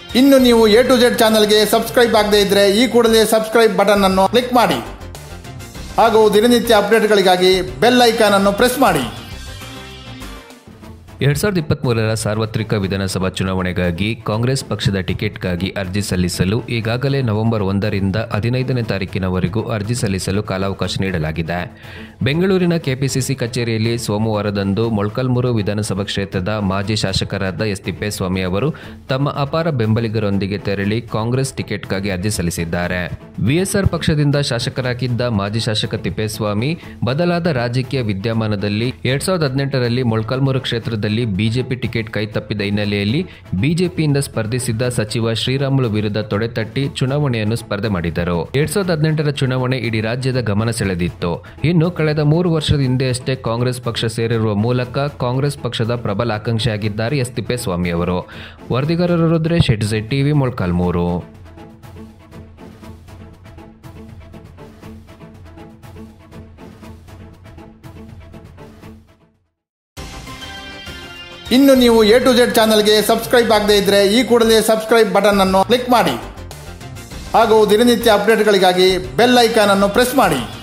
ಇನ್ನು ನೀವು A to Z ಚಾನಲ್ಗೆ ಸಬ್ಸ್ಕ್ರೈಬ್ ಆಗದೇ ಇದ್ರೆ ಈ ಕೂಡಲೇ ಸಬ್ಸ್ಕ್ರೈಬ್ ಬಟನ್ ಅನ್ನು ಕ್ಲಿಕ್ ಮಾಡಿ ಹಾಗೂ ದಿನನಿತ್ಯ ಅಪ್ಡೇಟ್ಗಳಿಗಾಗಿ ಬೆಲ್ ಐಕಾನ್ ಅನ್ನು ಪ್ರೆಸ್ ಮಾಡಿ ಎರಡ್ ಸಾವಿರದ ಇಪ್ಪತ್ತ್ಮೂರರ ಸಾರ್ವತ್ರಿಕ ವಿಧಾನಸಭಾ ಚುನಾವಣೆಗಾಗಿ ಕಾಂಗ್ರೆಸ್ ಪಕ್ಷದ ಟಿಕೆಟ್ಗಾಗಿ ಅರ್ಜಿ ಸಲ್ಲಿಸಲು ಈಗಾಗಲೇ ನವೆಂಬರ್ ಒಂದರಿಂದ ಹದಿನೈದನೇ ತಾರೀಕಿನವರೆಗೂ ಅರ್ಜಿ ಸಲ್ಲಿಸಲು ಕಾಲಾವಕಾಶ ನೀಡಲಾಗಿದೆ ಬೆಂಗಳೂರಿನ ಕೆಪಿಸಿಸಿ ಕಚೇರಿಯಲ್ಲಿ ಸೋಮವಾರದಂದು ಮೊಳಕಲ್ಮೂರು ವಿಧಾನಸಭಾ ಕ್ಷೇತ್ರದ ಮಾಜಿ ಶಾಸಕರಾದ ಎಸ್ ತಿಪ್ಪೇಸ್ವಾಮಿ ಅವರು ತಮ್ಮ ಅಪಾರ ಬೆಂಬಲಿಗರೊಂದಿಗೆ ತೆರಳಿ ಕಾಂಗ್ರೆಸ್ ಟಿಕೆಟ್ಗಾಗಿ ಅರ್ಜಿ ಸಲ್ಲಿಸಿದ್ದಾರೆ ವಿಎಸ್ಆರ್ ಪಕ್ಷದಿಂದ ಶಾಸಕರಾಗಿದ್ದ ಮಾಜಿ ಶಾಸಕ ತಿಪ್ಪೇಸ್ವಾಮಿ ಬದಲಾದ ರಾಜಕೀಯ ವಿದ್ಯಮಾನದಲ್ಲಿ ಎರಡ್ ಸಾವಿರದ ಹದಿನೆಂಟರಲ್ಲಿ ಮೊಳಕಾಲ್ಮೂರು ಕ್ಷೇತ್ರದಲ್ಲಿ ಬಿಜೆಪಿ ಟಿಕೆಟ್ ಕೈ ತಪ್ಪಿದ ಹಿನ್ನೆಲೆಯಲ್ಲಿ ಬಿಜೆಪಿಯಿಂದ ಸ್ಪರ್ಧಿಸಿದ್ದ ಸಚಿವ ಶ್ರೀರಾಮುಲು ವಿರುದ್ಧ ತೊಡೆತಟ್ಟಿ ಚುನಾವಣೆಯನ್ನು ಸ್ಪರ್ಧೆ ಮಾಡಿದರು ಎರಡ್ ಸಾವಿರದ ಹದಿನೆಂಟರ ಚುನಾವಣೆ ಇಡೀ ರಾಜ್ಯದ ಗಮನ ಸೆಳೆದಿತ್ತು ಇನ್ನು ಕಳೆದ ಮೂರು ವರ್ಷದ ಹಿಂದೆಯಷ್ಟೇ ಕಾಂಗ್ರೆಸ್ ಪಕ್ಷ ಸೇರಿರುವ ಮೂಲಕ ಕಾಂಗ್ರೆಸ್ ಪಕ್ಷದ ಪ್ರಬಲ ಆಕಾಂಕ್ಷಿಯಾಗಿದ್ದಾರೆ ಎಸ್ ತಿಪ್ಪೇಸ್ವಾಮಿ ಅವರು ವರದಿಗಾರರು ರುದ್ರೇಶ್ ಹೆಡ್ಸೆಟ್ ಟಿವಿ ಮೊಳಕಾಲ್ಮೂರು ಇನ್ನು ನೀವು ಎ ಟು ಜೆಡ್ ಚಾನಲ್ಗೆ ಸಬ್ಸ್ಕ್ರೈಬ್ ಆಗದೇ ಇದ್ರೆ ಈ ಕೂಡಲೇ ಸಬ್ಸ್ಕ್ರೈಬ್ ಬಟನ್ ಅನ್ನು ಕ್ಲಿಕ್ ಮಾಡಿ ಹಾಗೂ ದಿನನಿತ್ಯ ಅಪ್ಡೇಟ್ಗಳಿಗಾಗಿ ಬೆಲ್ ಐಕಾನ್ ಅನ್ನು ಪ್ರೆಸ್ ಮಾಡಿ